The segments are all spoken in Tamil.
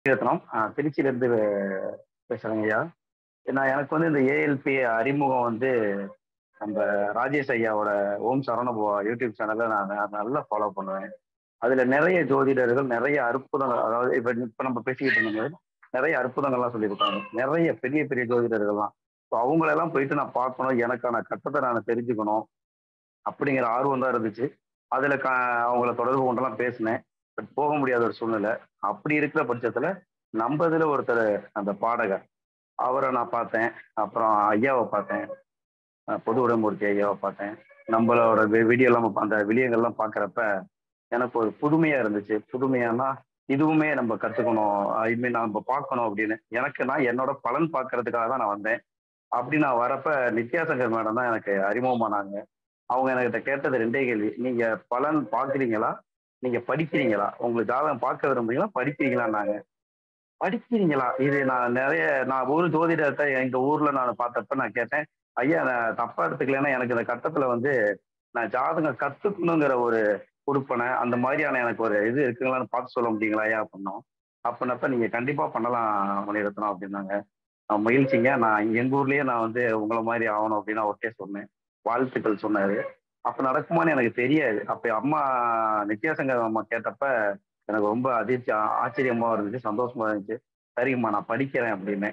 மணிரத்னம் திருச்சியில இருந்து பேசுறேங்க ஐயா நான் எனக்கு வந்து இந்த ஏஎல்பி அறிமுகம் வந்து நம்ம ராஜேஷ் ஐயாவோட ஓம் சரவணபவா யூடியூப் சேனல்ல நான் நான் நல்லா ஃபாலோ பண்ணுவேன் அதுல நிறைய ஜோதிடர்கள் நிறைய அற்புதங்கள் அதாவது இப்ப இப்ப நம்ம பேசிக்கிட்டு இருக்கும்போது நிறைய அற்புதங்கள்லாம் சொல்லியிருக்காங்க நிறைய பெரிய பெரிய ஜோதிடர்கள்லாம் ஸோ அவங்களெல்லாம் போயிட்டு நான் பார்க்கணும் எனக்கான கட்டத்தை நான் தெரிஞ்சுக்கணும் அப்படிங்கிற ஆர்வம் தான் இருந்துச்சு அதுல க அவங்கள தொடர்பு கொண்டெல்லாம் பேசினேன் பட் போக முடியாத ஒரு சூழ்நிலை அப்படி இருக்கிற பட்சத்துல நம்ம இதுல ஒருத்தர் அந்த பாடகர் அவரை நான் பார்த்தேன் அப்புறம் ஐயாவை பார்த்தேன் பொது உடம்பூர்த்தி ஐயாவை பார்த்தேன் நம்மளோட வீடியோலாம் அந்த விளியங்கள்லாம் பார்க்குறப்ப எனக்கு ஒரு புதுமையா இருந்துச்சு புதுமையானா இதுவுமே நம்ம கத்துக்கணும் ஐ மீன் நம்ம பார்க்கணும் அப்படின்னு எனக்கு நான் என்னோட பலன் பார்க்கறதுக்காக தான் நான் வந்தேன் அப்படி நான் வரப்ப நித்யாசங்கர் மேடம் தான் எனக்கு அறிமுகமானாங்க அவங்க என்கிட்ட கேட்டது ரெண்டே கேள்வி நீங்க பலன் பார்க்குறீங்களா நீங்க படிக்கிறீங்களா உங்களுக்கு ஜாதகம் பார்க்க விரும்புறீங்களா படிக்கிறீங்களான்னாங்க படிக்கிறீங்களா இது நான் நிறைய நான் ஒரு ஜோதிடத்தை எங்க ஊர்ல நான் பார்த்தப்ப நான் கேட்டேன் ஐயா நான் தப்பா எடுத்துக்கலன்னா எனக்கு இந்த கட்டத்துல வந்து நான் ஜாதகம் கத்துக்கணுங்கிற ஒரு கொடுப்பனை அந்த மாதிரியான எனக்கு ஒரு இது இருக்குங்களான்னு பார்த்து சொல்ல முடியுங்களா ஐயா அப்படின்னோம் அப்படின்னப்ப நீங்க கண்டிப்பா பண்ணலாம் மணிரத்னம் அப்படின்னாங்க மகிழ்ச்சிங்க நான் எங்க ஊர்லயே நான் வந்து உங்களை மாதிரி ஆகணும் அப்படின்னு ஓகே சொன்னேன் வாழ்த்துக்கள் சொன்னாரு அப்ப நடக்குமான்னு எனக்கு தெரியாது அப்ப அம்மா நித்யாசங்கர் அம்மா கேட்டப்ப எனக்கு ரொம்ப அதிர்ச்சி ஆச்சரியமா இருந்துச்சு சந்தோஷமா இருந்துச்சு சரிங்கம்மா நான் படிக்கிறேன் அப்படின்னு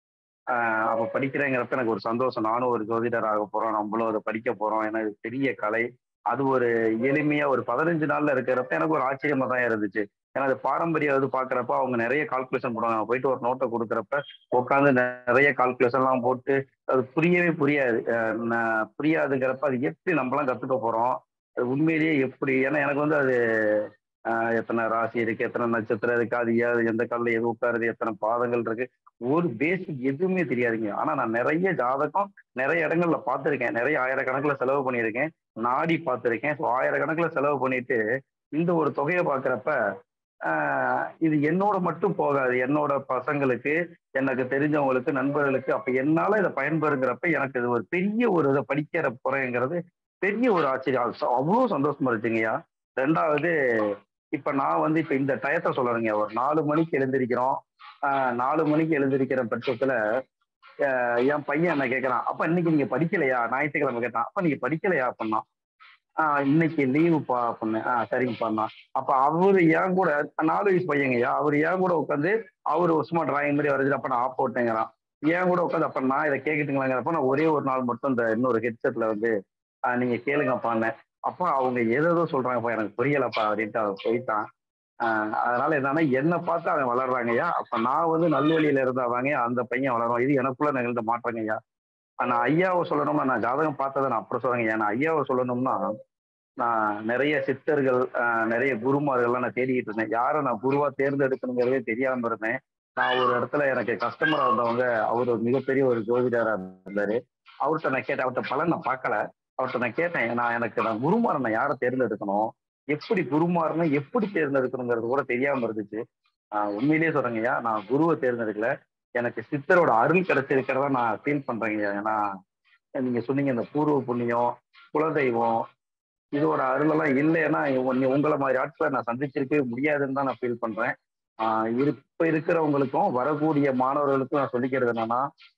அப்போ படிக்கிறேங்கிறப்ப எனக்கு ஒரு சந்தோஷம் நானும் ஒரு ஜோதிடர் ஆக போறோம் நம்மளும் அதை படிக்க போறோம் ஏன்னா இது பெரிய கலை அது ஒரு எளிமையா ஒரு பதினஞ்சு நாள்ல இருக்கிறப்ப எனக்கு ஒரு ஆச்சரியமா தான் இருந்துச்சு ஏன்னா அது பாரம்பரிய இது பாக்குறப்ப அவங்க நிறைய கால்குலேஷன் போடுவாங்க போயிட்டு ஒரு நோட்டை கொடுக்குறப்ப உட்காந்து நிறைய கால்குலேஷன் எல்லாம் போட்டு அது புரியவே புரியாது புரியாதுங்கிறப்ப அது எப்படி நம்மளாம் கத்துக்க போறோம் அது உண்மையிலேயே எப்படி ஏன்னா எனக்கு வந்து அது எத்தனை ராசி இருக்கு எத்தனை நட்சத்திரம் இருக்கு அது எந்த காலில் எது உட்காருது எத்தனை பாதங்கள் இருக்கு ஒரு பேசிக் எதுவுமே தெரியாதுங்க ஆனா நான் நிறைய ஜாதகம் நிறைய இடங்கள்ல பார்த்துருக்கேன் நிறைய ஆயிரக்கணக்கில் செலவு பண்ணியிருக்கேன் நாடி பார்த்துருக்கேன் ஸோ ஆயிரக்கணக்கில் செலவு பண்ணிட்டு இந்த ஒரு தொகையை பார்க்குறப்ப இது என்னோட மட்டும் போகாது என்னோட பசங்களுக்கு எனக்கு தெரிஞ்சவங்களுக்கு நண்பர்களுக்கு அப்ப என்னால இதை பயன்பெறுங்கிறப்ப எனக்கு இது ஒரு பெரிய ஒரு இதை படிக்கிற போறேங்கிறது பெரிய ஒரு ஆச்சரியம் அவ்வளோ சந்தோஷமா இருந்துச்சுங்கய்யா ரெண்டாவது இப்ப நான் வந்து இப்ப இந்த டயத்தை சொல்றேங்க ஒரு நாலு மணிக்கு எழுந்திருக்கிறோம் நாலு மணிக்கு எழுந்திருக்கிற பட்சத்துல என் பையன் என்ன கேட்கறான் அப்ப இன்னைக்கு நீங்க படிக்கலையா ஞாயிற்றுக்கிழமை கேட்டான் அப்ப நீங்க படிக்கலையா அப்படின்னா ஆஹ் இன்னைக்கு லீவுப்பா அப்படின்னு ஆஹ் சரிங்கப்பா அப்ப அவரு ஏன் கூட நாலு வயசு பையங்கய்யா அவர் ஏன் கூட உட்காந்து அவரு சும்மா டிராயிங் மாதிரி வரைஞ்சு அப்ப நான் ஆப் போட்டேங்கிறான் ஏன் கூட உட்காந்து அப்ப நான் இதை கேட்கட்டுங்களாங்கிறப்ப நான் ஒரே ஒரு நாள் மட்டும் இந்த இன்னொரு ஹெட்செட்ல வந்து நீங்க கேளுங்கப்பான்னு அப்பா அவங்க ஏதோ சொல்றாங்கப்பா எனக்கு புரியலப்பா அப்படின்ட்டு அவன் போயிட்டான் அதனால என்னன்னா என்னை பார்த்து அவன் வளர்றாங்கய்யா அப்ப நான் வந்து நல்வழியில இருந்தவங்க அந்த பையன் வளரும் இது எனக்குள்ள நிகழ்ந்த மாற்றங்கய்யா நான் ஐயாவை சொல்லணும்னா நான் ஜாதகம் பார்த்ததை நான் அப்புறம் சொல்றேங்க நான் ஐயாவை சொல்லணும்னா நான் நிறைய சித்தர்கள் நிறைய குருமார்கள்லாம் நான் தேடிக்கிட்டு இருந்தேன் யாரை நான் குருவா தேர்ந்தெடுக்கணுங்கிறதே தெரியாம இருந்தேன் நான் ஒரு இடத்துல எனக்கு கஸ்டமரா இருந்தவங்க அவர் ஒரு மிகப்பெரிய ஒரு ஜோதிடரா இருந்தாரு அவர்கிட்ட நான் கேட்டேன் அவர்கிட்ட பலன் நான் பார்க்கல அவர்கிட்ட நான் கேட்டேன் நான் எனக்கு நான் குருமாரை நான் யாரை தேர்ந்தெடுக்கணும் எப்படி குருமாரனை எப்படி தேர்ந்தெடுக்கணுங்கிறது கூட தெரியாம இருந்துச்சு உண்மையிலேயே சொல்றேங்கய்யா நான் குருவை தேர்ந்தெடுக்கல எனக்கு சித்தரோட அருள் கிடைச்சிருக்கிறதா நான் ஃபீல் பண்றேங்க ஏன்னா நீங்க சொன்னீங்க இந்த பூர்வ புண்ணியம் குலதெய்வம் இதோட அருளெல்லாம் இல்லைன்னா உங்களை மாதிரி ஆட்களை நான் சந்திச்சிருக்கவே முடியாதுன்னு தான் நான் ஃபீல் பண்றேன் இப்ப இருக்கிறவங்களுக்கும் வரக்கூடிய மாணவர்களுக்கும் நான் சொல்லிக்கிறது என்னன்னா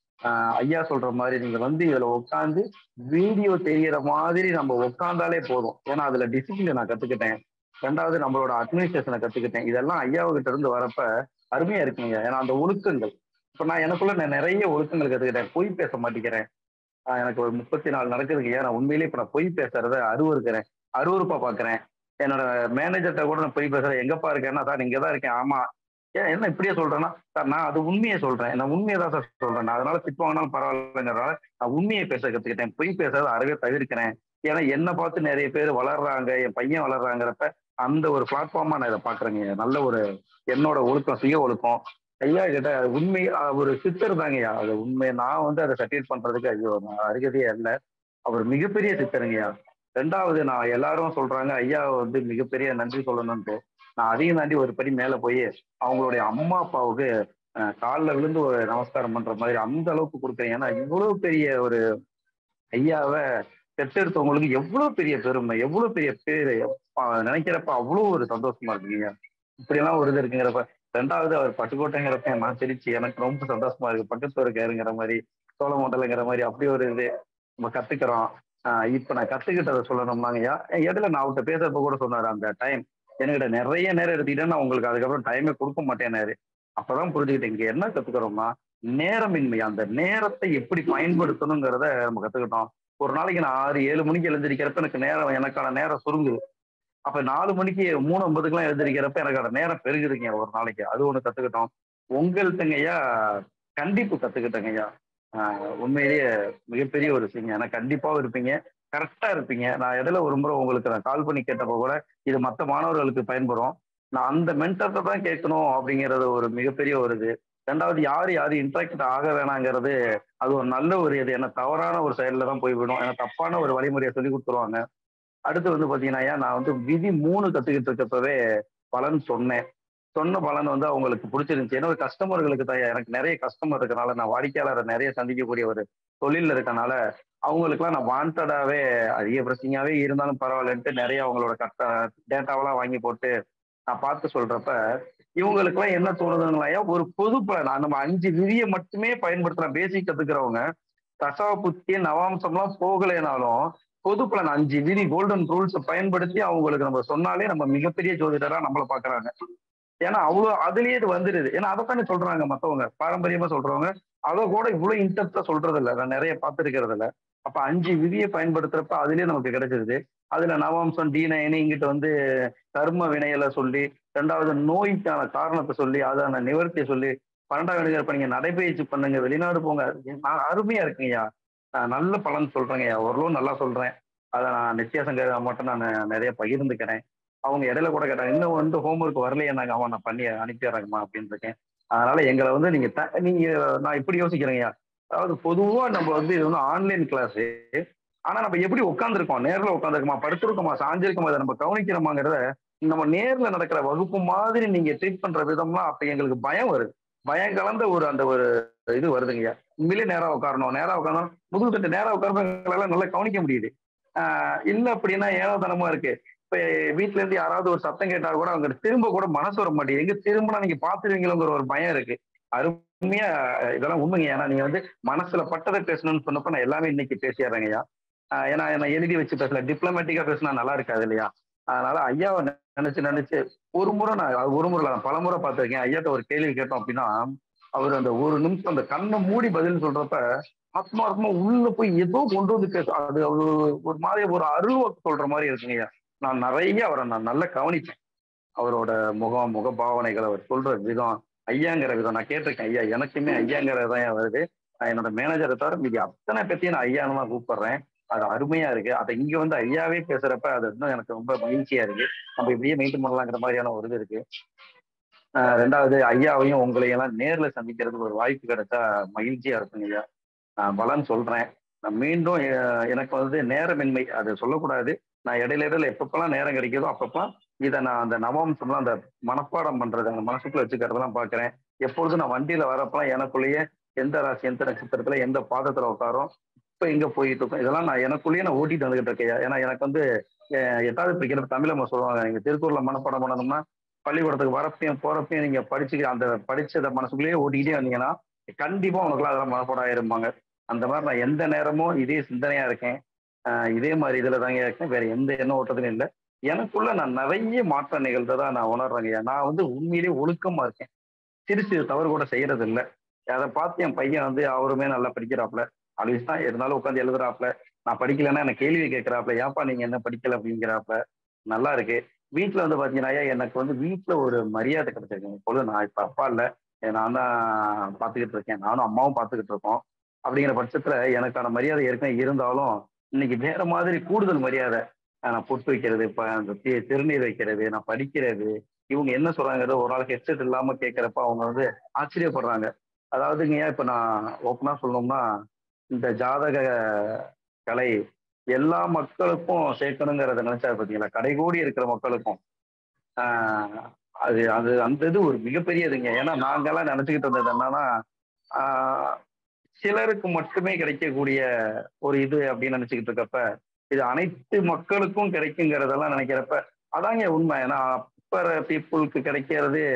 ஐயா சொல்ற மாதிரி நீங்க வந்து இதுல உட்காந்து வீடியோ தெரியற மாதிரி நம்ம உட்காந்தாலே போதும் ஏன்னா அதுல டிசிப்ளின் நான் கத்துக்கிட்டேன் ரெண்டாவது நம்மளோட அட்மினிஸ்ட்ரேஷனை கத்துக்கிட்டேன் இதெல்லாம் ஐயாவுகிட்ட இருந்து வரப்ப அருமையா இருக்குங்க ஏன்னா அந்த ஒழுக்கங்கள் இப்ப நான் எனக்குள்ள நான் நிறைய ஒழுக்கங்கள் கத்துக்கிட்டேன் பொய் பேச மாட்டேங்கிறேன் எனக்கு ஒரு முப்பத்தி நாலு நடக்குதுங்க ஏன் நான் உண்மையிலேயே இப்ப நான் பொய் பேசுறத அருவருக்கிறேன் அருவருப்பா பாக்குறேன் என்னோட மேனேஜர்கிட்ட கூட நான் பொய் பேசுறேன் எங்கப்பா இருக்கேன்னா சார் இங்க தான் இருக்கேன் ஆமா ஏன் என்ன இப்படியே சொல்றேன்னா சார் நான் அது உண்மையை சொல்றேன் நான் உண்மையை தான் சார் சொல்றேன் அதனால திட்டுவாங்கனாலும் பரவாயில்லைங்கிறதால நான் உண்மையை பேச கத்துக்கிட்டேன் பொய் பேசுறது அறவே தவிர்க்கிறேன் ஏன்னா என்னை பார்த்து நிறைய பேர் வளர்றாங்க என் பையன் வளர்றாங்கிறப்ப அந்த ஒரு பிளாட்ஃபார்மா நான் இதை பாக்குறேங்க நல்ல ஒரு என்னோட ஒழுக்கம் சுய ஒழுக்கம் ஐயா கிட்ட உண்மை ஒரு சித்தர் தாங்கய்யா அது உண்மை நான் வந்து அதை சர்டிஃபிகேட் பண்றதுக்கு ஐயோ அருகதையே இல்லை அவர் மிகப்பெரிய சித்தருங்கய்யா ரெண்டாவது நான் எல்லாரும் சொல்றாங்க ஐயா வந்து மிகப்பெரிய நன்றி சொல்லணும்ட்டு நான் அதையும் தாண்டி ஒரு படி மேல போய் அவங்களுடைய அம்மா அப்பாவுக்கு காலில் விழுந்து ஒரு நமஸ்காரம் பண்ற மாதிரி அந்த அளவுக்கு கொடுக்குறேன் ஏன்னா இவ்வளவு பெரிய ஒரு ஐயாவை பெற்றெடுத்தவங்களுக்கு எவ்வளவு பெரிய பெருமை எவ்வளவு பெரிய பேரு நினைக்கிறப்ப அவ்வளவு ஒரு சந்தோஷமா இருக்குங்க இப்படி எல்லாம் ஒரு இது இருக்குங்கிறப்ப ரெண்டாவது அவர் பட்டுக்கோட்டைங்கிறப்ப நான் சிரிச்சு எனக்கு ரொம்ப சந்தோஷமா இருக்கு பக்கத்து இருக்காருங்கிற மாதிரி சோழ மண்டலங்கிற மாதிரி அப்படி ஒரு இது நம்ம கத்துக்கிறோம் ஆஹ் இப்ப நான் கத்துக்கிட்டதை சொல்லணும்னாங்கய்யா இடையில நான் அவர்கிட்ட பேசுறப்ப கூட சொன்னாரு அந்த டைம் என்கிட்ட நிறைய நேரம் எடுத்துக்கிட்டேன் நான் உங்களுக்கு அதுக்கப்புறம் டைமே கொடுக்க மாட்டேனாரு அப்பதான் புரிஞ்சுக்கிட்டேன் இங்க என்ன கத்துக்கிறோம்னா நேரமின்மை அந்த நேரத்தை எப்படி பயன்படுத்தணுங்கிறத நம்ம கத்துக்கிட்டோம் ஒரு நாளைக்கு நான் ஆறு ஏழு மணிக்கு எழுந்திருக்கிறப்ப எனக்கு நேரம் எனக்கான நேரம் சுருங்குது அப்ப நாலு மணிக்கு மூணு ஐம்பதுக்கெல்லாம் எழுந்திருக்கிறப்ப எனக்கான நேரம் பெருகுதுங்க ஒரு நாளைக்கு அது ஒண்ணு கத்துக்கிட்டோம் உங்கள்கிட்டங்கய்யா கண்டிப்பு கத்துக்கிட்டேங்கய்யா ஆஹ் உண்மையிலேயே மிகப்பெரிய ஒரு விஷயங்க ஏன்னா கண்டிப்பாவும் இருப்பீங்க கரெக்டா இருப்பீங்க நான் இடையில ஒரு முறை உங்களுக்கு நான் கால் பண்ணி கேட்டப்போ கூட இது மற்ற மாணவர்களுக்கு பயன்படும் நான் அந்த மென்டர்த்தை தான் கேட்கணும் அப்படிங்கிறது ஒரு மிகப்பெரிய ஒரு இது ரெண்டாவது யார் யார் இன்ட்ராக்ட் ஆக வேணாங்கிறது அது ஒரு நல்ல ஒரு இது ஏன்னா தவறான ஒரு செயலில் தான் போய்விடும் ஏன்னா தப்பான ஒரு வழிமுறையை சொல்லி கொடுத்துருவாங்க அடுத்து வந்து பார்த்தீங்கன்னா நான் வந்து விதி மூணு கற்றுக்கிட்டு இருக்கப்பவே பலன் சொன்னேன் சொன்ன பலன் வந்து அவங்களுக்கு பிடிச்சிருந்துச்சு ஏன்னா ஒரு கஸ்டமர்களுக்கு தான் எனக்கு நிறைய கஸ்டமர் இருக்கனால நான் வாடிக்கையாளரை நிறைய சந்திக்கக்கூடிய ஒரு தொழில் இருக்கனால அவங்களுக்குலாம் நான் வாண்டடாவே அதிக பிரச்சனையாவே இருந்தாலும் பரவாயில்லன்ட்டு நிறைய அவங்களோட கஷ்ட டேட்டாவெல்லாம் வாங்கி போட்டு நான் பார்த்து சொல்றப்ப இவங்களுக்குலாம் என்ன தோணுதுங்களாயா ஒரு பொது பலன் நம்ம அஞ்சு விதியை மட்டுமே பயன்படுத்துற பேசிக் கத்துக்கிறவங்க தசா புத்தி நவாம்சம்லாம் போகலைனாலும் பொது பலன் அஞ்சு விதி கோல்டன் ரூல்ஸ் பயன்படுத்தி அவங்களுக்கு நம்ம சொன்னாலே நம்ம மிகப்பெரிய ஜோதிடரா நம்மளை பாக்குறாங்க ஏன்னா அவ்வளவு அதுலயே இது வந்துருது ஏன்னா அதைத்தானே சொல்றாங்க மத்தவங்க பாரம்பரியமா சொல்றவங்க அதை கூட இவ்வளவு இன்டெப்டா சொல்றது இல்ல நான் நிறைய பார்த்துருக்கிறது இல்ல அப்ப அஞ்சு விதியை பயன்படுத்துறப்ப அதுலயே நமக்கு கிடைச்சிருது அதுல நவாம்சம் டி நயனி இங்கிட்ட வந்து கர்ம வினையில சொல்லி ரெண்டாவது நோய்க்கான காரணத்தை சொல்லி அதான நிவர்த்தியை சொல்லி பன்னெண்டாம் வினைகள் இப்ப நீங்க நடைபயிற்சி பண்ணுங்க வெளிநாடு போங்க நான் அருமையா இருக்குங்கய்யா நான் நல்ல பலன் சொல்றேங்கய்யா ஓரளவு நல்லா சொல்றேன் அதை நான் நித்தியாசங்க மட்டும் நான் நிறைய பகிர்ந்துக்கிறேன் அவங்க இடையில கூட கேட்டாங்க இன்னும் வந்து ஹோம்ஒர்க் வரலையே நாங்க அவன் நான் பண்ணி அனுப்பிடுறேங்கம்மா அப்படின்னு இருக்கேன் அதனால எங்களை வந்து நீங்க த நீங்க நான் இப்படி யோசிக்கிறேங்கய்யா அதாவது பொதுவா நம்ம வந்து இது வந்து ஆன்லைன் கிளாஸ் ஆனா நம்ம எப்படி உட்காந்துருக்கோம் நேர்ல உட்காந்துருக்கோமா படுத்திருக்கோமா சாஞ்சிருக்கோமா அதை நம்ம கவனிக்கிறோமாங்கிறத நம்ம நேர்ல நடக்கிற வகுப்பு மாதிரி நீங்க ட்ரீட் பண்ற விதம்லாம் அப்ப எங்களுக்கு பயம் வருது பயம் கலந்த ஒரு அந்த ஒரு இது வருதுங்கய்யா உண்மையிலே நேரா உட்காரணும் நேரா உட்காரணும் முதுகு தட்டு நேரா உட்காரலாம் நல்லா கவனிக்க முடியுது ஆஹ் இல்ல அப்படின்னா ஏனோதனமா இருக்கு இப்ப வீட்டுல இருந்து யாராவது ஒரு சத்தம் கேட்டா கூட அவங்க திரும்ப கூட மனசு வர மாட்டேங்குது எங்க திரும்பினா நீங்க பாத்துருவீங்களோங்கிற ஒரு பயம் இருக்கு அருமையா இதெல்லாம் உண்மைங்க ஏன்னா நீங்க வந்து மனசுல பட்டதை பேசணும்னு சொன்னப்ப நான் எல்லாமே இன்னைக்கு பேசிடுறேங்கய்யா ஏன்னா நான் எழுதி வச்சு பேசல டிப்ளமேட்டிக்கா பேசினா நல்லா இருக்காது இல்லையா அதனால ஐயாவை நினைச்சு நினைச்சு ஒரு முறை நான் ஒரு முறை நான் பல முறை பார்த்திருக்கேன் ஐயாட்ட ஒரு கேள்வி கேட்டோம் அப்படின்னா அவர் அந்த ஒரு நிமிஷம் அந்த கண்ணை மூடி பதில் சொல்றப்ப ஆத்மார்த்தமா உள்ள போய் ஏதோ கொண்டு வந்து பேச அது ஒரு மாதிரி ஒரு அருள் சொல்ற மாதிரி இருக்குங்கய்யா நான் நிறைய அவரை நான் நல்லா கவனிச்சேன் அவரோட முகம் முக பாவனைகள் அவர் சொல்ற விதம் ஐயாங்கிற விதம் நான் கேட்டிருக்கேன் ஐயா எனக்குமே ஐயாங்கிறது தான் வருது நான் என்னோட மேனேஜரை தவிர மீதி அத்தனை பத்தியும் நான் ஐயான்னு தான் கூப்பிடுறேன் அது அருமையா இருக்கு அதை இங்க வந்து ஐயாவே பேசுறப்ப அது இன்னும் எனக்கு ரொம்ப மகிழ்ச்சியா இருக்கு நம்ம இப்படியே மெயின்டைன் பண்ணலாங்கிற மாதிரியான ஒரு இது இருக்கு ரெண்டாவது ஐயாவையும் உங்களையும் எல்லாம் நேர்ல சந்திக்கிறதுக்கு ஒரு வாய்ப்பு கிடைச்சா மகிழ்ச்சியா இருக்குங்க ஐயா நான் பலன் சொல்றேன் நான் மீண்டும் எனக்கு வந்து நேரமின்மை அது சொல்லக்கூடாது நான் இடையில இடையில எப்பப்பெல்லாம் நேரம் கிடைக்குதோ அப்பப்பெல்லாம் இதை நான் அந்த நவம்சம்லாம் அந்த மனப்பாடம் பண்றது அந்த மனசுக்குள்ள வச்சுக்கிறதெல்லாம் பாக்குறேன் எப்பொழுதும் நான் வண்டியில வரப்பெல்லாம் எனக்குள்ளேயே எந்த ராசி எந்த நட்சத்திரத்துல எந்த பாதத்துல உட்காரும் இப்ப எங்க போயிட்டு இருக்கோம் இதெல்லாம் நான் எனக்குள்ளேயே நான் ஓட்டிட்டு வந்துகிட்டு இருக்கேன் ஏன்னா எனக்கு வந்து எட்டாவது படிக்கிற தமிழ் நம்ம சொல்லுவாங்க நீங்க திருக்குறள்ல மனப்பாடம் பண்ணணும்னா பள்ளிக்கூடத்துக்கு வரப்பையும் போறப்பையும் நீங்க படிச்சு அந்த படிச்சதை மனசுக்குள்ளேயே ஓட்டிக்கிட்டே வந்தீங்கன்னா கண்டிப்பா உனக்குலாம் அதெல்லாம் மனப்பாடம் ஆயிருப்பாங்க அந்த மாதிரி நான் எந்த நேரமும் இதே சிந்தனையா இருக்கேன் இதே மாதிரி இதுல தாங்க இருக்கேன் வேற எந்த எண்ண ஓட்டத்திலும் இல்லை எனக்குள்ள நான் நிறைய மாற்றம் நிகழ்ந்ததா நான் உணர்றேங்க நான் வந்து உண்மையிலேயே ஒழுக்கமா இருக்கேன் சிரிச்சு தவறு கூட செய்யறது இல்லை அதை பார்த்து என் பையன் வந்து அவருமே நல்லா படிக்கிறாப்ல ஆல்வேஸ் தான் இருந்தாலும் உட்காந்து எழுதுறாப்ல நான் படிக்கலைன்னா எனக்கு கேள்வி கேட்கிறாப்ல ஏப்பா நீங்க என்ன படிக்கல அப்படிங்கிறாப்ல நல்லா இருக்கு வீட்டுல வந்து பாத்தீங்கன்னா எனக்கு வந்து வீட்டுல ஒரு மரியாதை கிடைச்சிருக்கு இப்பொழுது நான் இப்ப அப்பா இல்லை நான் தான் பார்த்துக்கிட்டு இருக்கேன் நானும் அம்மாவும் பார்த்துக்கிட்டு இருக்கோம் அப்படிங்கிற பட்சத்துல எனக்கான மரியாதை ஏற்கனவே இருந்தாலும் இன்னைக்கு வேற மாதிரி கூடுதல் மரியாதை நான் பொட்டு வைக்கிறது இப்ப அந்த திருநீர் வைக்கிறது நான் படிக்கிறது இவங்க என்ன சொல்றாங்கிறத ஒரு நாள் ஹெட்செட் இல்லாம கேட்கறப்ப அவங்க வந்து ஆச்சரியப்படுறாங்க அதாவதுங்க இப்ப நான் ஓப்பனா சொல்லணும்னா இந்த ஜாதக கலை எல்லா மக்களுக்கும் சேர்க்கணுங்கிறத நினைச்சா பார்த்தீங்களா கடைகோடி இருக்கிற மக்களுக்கும் ஆஹ் அது அது அந்த இது ஒரு மிகப்பெரியதுங்க ஏன்னா நாங்கெல்லாம் நினைச்சுக்கிட்டு இருந்தது என்னன்னா ஆஹ் சிலருக்கு மட்டுமே கிடைக்கக்கூடிய ஒரு இது அப்படின்னு நினைச்சுக்கிட்டு இருக்கப்ப இது அனைத்து மக்களுக்கும் கிடைக்குங்கிறதெல்லாம் நினைக்கிறப்ப அதாங்க உண்மை ஏன்னா அப்பற பீப்புளுக்கு கிடைக்கிறது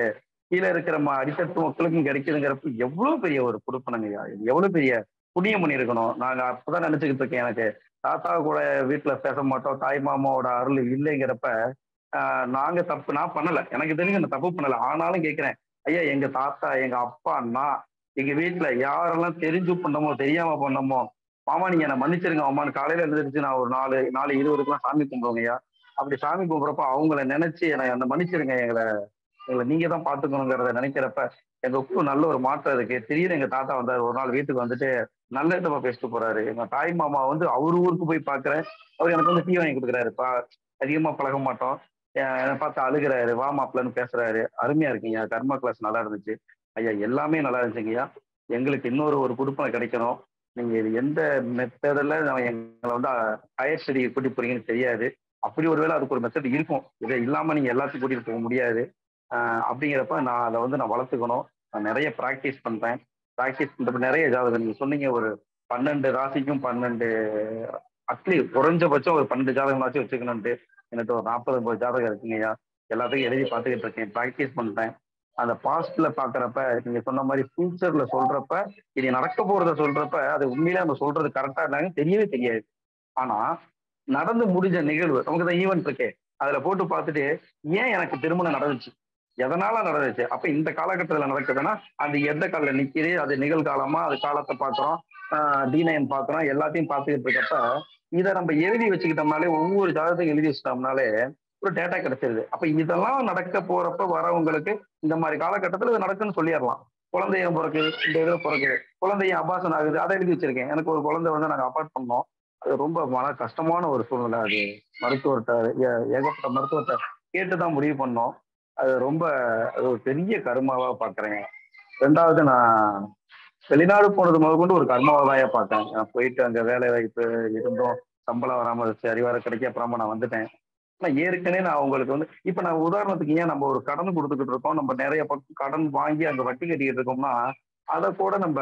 கீழே இருக்கிற ம அடித்தட்டு மக்களுக்கும் கிடைக்குதுங்கிறப்ப எவ்வளவு பெரிய ஒரு கொடுப்பனங்கய்யா எவ்வளவு பெரிய புண்ணியம் பண்ணியிருக்கணும் நாங்க அப்பதான் நினைச்சுக்கிட்டு இருக்கேன் எனக்கு தாத்தா கூட வீட்டுல பேச மாட்டோம் தாய் மாமாவோட அருள் இல்லைங்கிறப்ப ஆஹ் நாங்க தப்பு நான் பண்ணல எனக்கு தெரிஞ்சு நான் தப்பு பண்ணல ஆனாலும் கேட்கிறேன் ஐயா எங்க தாத்தா எங்க அப்பா நான் எங்க வீட்டுல யாரெல்லாம் தெரிஞ்சு பண்ணமோ தெரியாம பண்ணமோ மாமா நீங்க என்ன மன்னிச்சிருங்க மாமான்னு காலையில எழுந்திரிச்சு நான் ஒரு நாலு நாலு இருபதுக்குலாம் சாமி கும்பிடுவோங்க ஐயா அப்படி சாமி கும்பிட்றப்ப அவங்கள நினைச்சு எனக்கு அந்த மன்னிச்சிருங்க எங்களை எங்களை நீங்க தான் பாத்துக்கணுங்கிறத நினைக்கிறப்ப எங்களுக்கும் நல்ல ஒரு மாற்றம் இருக்கு திடீர்னு எங்க தாத்தா வந்தார் ஒரு நாள் வீட்டுக்கு வந்துட்டு நல்ல இடமா பேசிட்டு போறாரு எங்க தாய் மாமா வந்து அவர் ஊருக்கு போய் பாக்குறேன் அவர் எனக்கு வந்து டீ வாங்கி கொடுக்குறாருப்பா அதிகமா பழக மாட்டோம் என்னை பார்த்து அழுகிறாரு வா மாப்பிள்ளன்னு பேசுறாரு அருமையா இருக்குங்க கர்மா கிளாஸ் நல்லா இருந்துச்சு ஐயா எல்லாமே நல்லா இருந்துச்சுங்கய்யா எங்களுக்கு இன்னொரு ஒரு குடுப்பனை கிடைக்கணும் நீங்க இது எந்த மெத்தடில் எங்களை வந்து ஹையர் ஸ்டடி கூட்டி போறீங்கன்னு தெரியாது அப்படி ஒருவேளை அதுக்கு ஒரு மெத்தட் இருக்கும் இதை இல்லாம நீங்க எல்லாத்தையும் கூட்டிட்டு போக முடியாது அப்படிங்கிறப்ப நான் அதை வந்து நான் வளர்த்துக்கணும் நான் நிறைய ப்ராக்டிஸ் பண்றேன் ப்ராக்டிஸ் பண்றப்ப நிறைய ஜாதகம் நீங்க சொன்னீங்க ஒரு பன்னெண்டு ராசிக்கும் பன்னெண்டு அட்லீஸ்ட் குறைஞ்சபட்சம் ஒரு பன்னெண்டு ஜாதகமாச்சும் வச்சுக்கணும்ட்டு எனக்கு ஒரு நாற்பது ஐம்பது ஜாதகம் இருக்குங்கய்யா எல்லாத்தையும் எழுதி பார்த்துக்கிட்டு இருக்கேன் ப்ராக்டிஸ் பண்றேன் அந்த பாஸ்ட்ல பாக்குறப்ப நீங்க சொன்ன மாதிரி ஃபியூச்சர்ல சொல்றப்ப இனி நடக்க போறத சொல்றப்ப அது உண்மையிலே நம்ம சொல்றது கரெக்டா இருந்தாங்க தெரியவே தெரியாது ஆனா நடந்து முடிஞ்ச நிகழ்வு நமக்கு தான் ஈவெண்ட் இருக்கே அதுல போட்டு பார்த்துட்டு ஏன் எனக்கு திருமணம் நடந்துச்சு எதனால நடந்துச்சு அப்ப இந்த காலகட்டத்துல நடக்குதுன்னா அது எந்த காலில் நிக்குது அது நிகழ்காலமா அது காலத்தை பாக்குறோம் டிநயன் பாக்குறோம் எல்லாத்தையும் பார்த்துக்கிட்டு இருக்கப்ப இதை நம்ம எழுதி வச்சுக்கிட்டோம்னாலே ஒவ்வொரு ஜாதகத்தையும் எழுதி வச்சுட்டோம்னாலே ஒரு டேட்டா கிடைச்சிருது அப்ப இதெல்லாம் நடக்க போறப்ப வரவங்களுக்கு இந்த மாதிரி காலகட்டத்துல இது நடக்குன்னு சொல்லிடலாம் குழந்தைய பிறகு இந்த இதுல பிறகு குழந்தைய அபாசன் ஆகுது அதை எழுதி வச்சிருக்கேன் எனக்கு ஒரு குழந்தை வந்து நாங்க அப்பார்ட் பண்ணோம் அது ரொம்ப மன கஷ்டமான ஒரு சூழ்நிலை அது மருத்துவர்கிட்ட ஏகப்பட்ட மருத்துவத்தை கேட்டுதான் முடிவு பண்ணோம் அது ரொம்ப அது ஒரு பெரிய கருமாவா பாக்குறேங்க ரெண்டாவது நான் வெளிநாடு போனது முதற்கொண்டு ஒரு கர்மாவா தான் பார்த்தேன் நான் போயிட்டு அங்க வேலை வாய்ப்பு இருந்தும் சம்பளம் வராம வச்சு அறிவார கிடைக்க அப்புறமா நான் வந்துட்டேன் ஆனால் ஏற்கனவே நான் உங்களுக்கு வந்து இப்போ நான் உதாரணத்துக்கு ஏன் நம்ம ஒரு கடன் கொடுத்துக்கிட்டு இருக்கோம் நம்ம நிறைய பக்கம் கடன் வாங்கி அங்கே வட்டி கட்டிக்கிட்டு இருக்கோம்னா அதை கூட நம்ம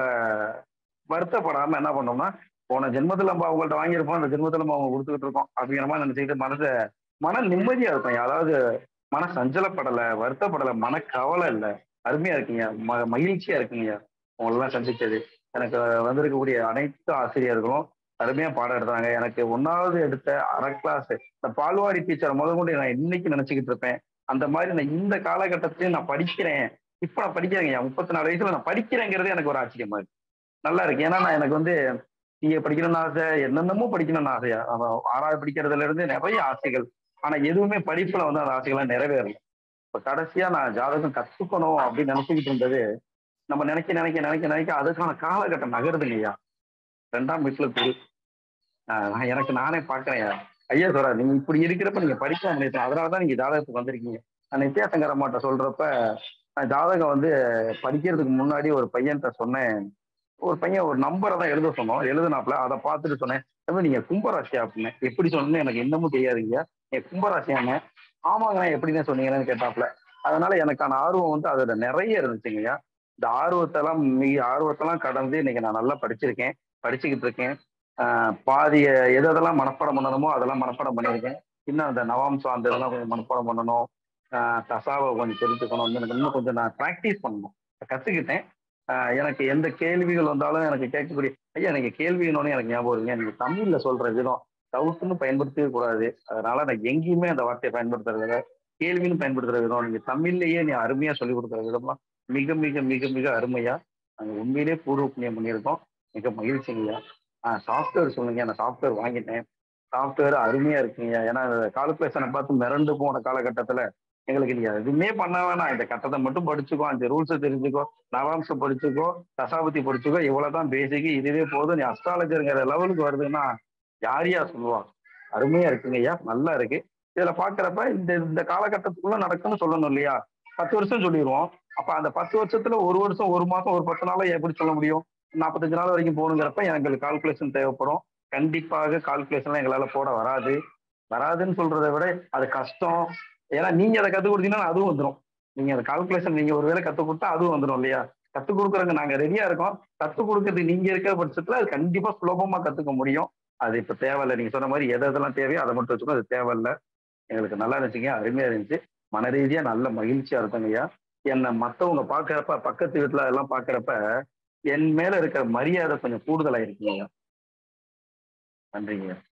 வருத்தப்படாம என்ன பண்ணோம்னா போன ஜென்மத்தில் நம்ம அவங்கள்ட்ட வாங்கியிருப்போம் அந்த ஜென்மத்தில் நம்ம அவங்க கொடுத்துக்கிட்டு இருக்கோம் அப்படிங்கிற மாதிரி நினைச்சுக்கிட்டு மனசை மன நிம்மதியா இருக்கும் அதாவது மன சஞ்சலப்படலை வருத்தப்படலை மன கவலை இல்லை அருமையா இருக்கீங்க ம மகிழ்ச்சியா இருக்கீங்க உங்களெல்லாம் சந்திச்சது எனக்கு வந்திருக்கக்கூடிய அனைத்து ஆசிரியர்களும் அருமையா பாடம் எடுத்தாங்க எனக்கு ஒன்னாவது எடுத்த அரை கிளாஸ் இந்த பால்வாடி டீச்சர் முதல் கொண்டு நான் இன்னைக்கு நினைச்சுக்கிட்டு இருப்பேன் அந்த மாதிரி நான் இந்த காலகட்டத்திலயும் நான் படிக்கிறேன் இப்ப நான் படிக்கிறேங்க முப்பத்தி நாலு வயசுல நான் படிக்கிறேங்கிறது எனக்கு ஒரு ஆச்சரியமா இருக்கு நல்லா இருக்கு ஏன்னா நான் எனக்கு வந்து நீங்க படிக்கணும்னு ஆசை என்னென்னமோ படிக்கணும்னு ஆசையா ஆறாவது படிக்கிறதுல இருந்து நிறைய ஆசைகள் ஆனா எதுவுமே படிப்புல வந்து அந்த ஆசைகள்லாம் நிறைவேறல இப்ப கடைசியா நான் ஜாதகம் கத்துக்கணும் அப்படின்னு நினைச்சுக்கிட்டு இருந்தது நம்ம நினைக்க நினைக்க நினைக்க நினைக்க அதுக்கான காலகட்டம் நகருதுங்கய்யா ரெண்டாம் வீட்டுல குரு எனக்கு நானே பாக்குறேன் ஐயா சொல்ற நீங்க இப்படி இருக்கிறப்ப நீங்க படிக்க முடியும் அதனாலதான் நீங்க ஜாதகத்துக்கு வந்திருக்கீங்க நான் நித்யாசங்கர மாட்ட சொல்றப்ப நான் ஜாதகம் வந்து படிக்கிறதுக்கு முன்னாடி ஒரு பையன்கிட்ட சொன்னேன் ஒரு பையன் ஒரு நம்பரை தான் எழுத சொன்னோம் எழுதுனாப்ல அதை பார்த்துட்டு சொன்னேன் நீங்க கும்பராசியா அப்படின்னு எப்படி சொன்னேன்னு எனக்கு இன்னமும் தெரியாதுங்க என் கும்பராசியாங்க ஆமாங்க எப்படின்னு சொன்னீங்கன்னு கேட்டாப்ல அதனால எனக்கான ஆர்வம் வந்து அதுல நிறைய இருந்துச்சுங்கய்யா இந்த ஆர்வத்தெல்லாம் மிக ஆர்வத்தெல்லாம் கடந்து இன்னைக்கு நான் நல்லா படிச்சிருக்கேன் படிச்சுக்கிட்டு இருக்கேன் பாதி எதெல்லாம் மனப்பாடம் பண்ணணுமோ அதெல்லாம் மனப்பாடம் பண்ணியிருக்கேன் இன்னும் அந்த நவாம்சம் அந்த இதெல்லாம் கொஞ்சம் மனப்பாடம் பண்ணணும் தசாவை கொஞ்சம் தெரிஞ்சுக்கணும் எனக்கு இன்னும் கொஞ்சம் நான் ப்ராக்டிஸ் பண்ணணும் கற்றுக்கிட்டேன் எனக்கு எந்த கேள்விகள் வந்தாலும் எனக்கு கேட்கக்கூடிய ஐயா எனக்கு கேள்வினோடனே எனக்கு ஞாபகம் இருக்குங்க நீங்க தமிழ்ல சொல்ற விதம் டவுட்னு பயன்படுத்தவே கூடாது அதனால நான் எங்கேயுமே அந்த வார்த்தையை பயன்படுத்துறது கேள்வின்னு பயன்படுத்துற விதம் நீங்க தமிழ்லயே நீ அருமையா சொல்லி கொடுக்குற விதம்லாம் மிக மிக மிக மிக அருமையா நாங்க உண்மையிலே பூர்வ புண்ணியம் பண்ணியிருக்கோம் மிக மகிழ்ச்சிங்கய்யா ஆஹ் சாஃப்ட்வேர் சொல்லுங்க நான் சாஃப்ட்வேர் வாங்கிட்டேன் சாஃப்ட்வேர் அருமையா இருக்குங்க ஏன்னா கால்குலேஷனை பார்த்து மிரண்டு போன காலகட்டத்துல எங்களுக்கு நீங்க எதுவுமே பண்ண வேணாம் இந்த கட்டத்தை மட்டும் படிச்சுக்கோ அந்த ரூல்ஸை தெரிஞ்சுக்கோ நவாம்சம் படிச்சுக்கோ தசாபதி படிச்சுக்கோ இவ்வளவுதான் பேசிக்கு இதுவே போதும் நீ அஸ்ட்ராலஜருங்கிற லெவலுக்கு வருதுன்னா யாரையா சொல்லுவா அருமையா இருக்குங்க ஐயா நல்லா இருக்கு இதுல பாக்குறப்ப இந்த இந்த காலகட்டத்துக்குள்ள நடக்கும்னு சொல்லணும் இல்லையா பத்து வருஷம் சொல்லிடுவோம் அப்ப அந்த பத்து வருஷத்துல ஒரு வருஷம் ஒரு மாசம் ஒரு பத்து நாளா எப்படி சொல்ல முடியும் நாற்பத்தஞ்சு நாள் வரைக்கும் போகணுங்கிறப்ப எங்களுக்கு கால்குலேஷன் தேவைப்படும் கண்டிப்பாக கால்குலேஷன்லாம் எங்களால போட வராது வராதுன்னு சொல்றதை விட அது கஷ்டம் ஏன்னா நீங்க அதை கத்துக் கொடுத்தீங்கன்னா அதுவும் வந்துடும் நீங்க அந்த கால்குலேஷன் நீங்க ஒரு வேலை கத்துக் கொடுத்தா அதுவும் வந்துடும் இல்லையா கத்துக் கொடுக்குறங்க நாங்க ரெடியா இருக்கோம் கத்துக் கொடுக்கறது நீங்க இருக்கிற பட்சத்துல அது கண்டிப்பா சுலபமா கத்துக்க முடியும் அது இப்ப தேவையில்லை நீங்க சொன்ன மாதிரி எது எதெல்லாம் தேவையோ அதை மட்டும் வச்சுக்கோ அது தேவையில்லை எங்களுக்கு நல்லா இருந்துச்சுங்க அருமையா இருந்துச்சு மன ரீதியா நல்ல மகிழ்ச்சியா இருக்குங்க ஐயா என்னை மத்தவங்க பார்க்கறப்ப பக்கத்து வீட்ல எல்லாம் பார்க்கறப்ப, என் மேல இருக்கிற மரியாதை கொஞ்சம் கூடுதலா இருக்குங்கய்யா. நன்றிங்கய்யா.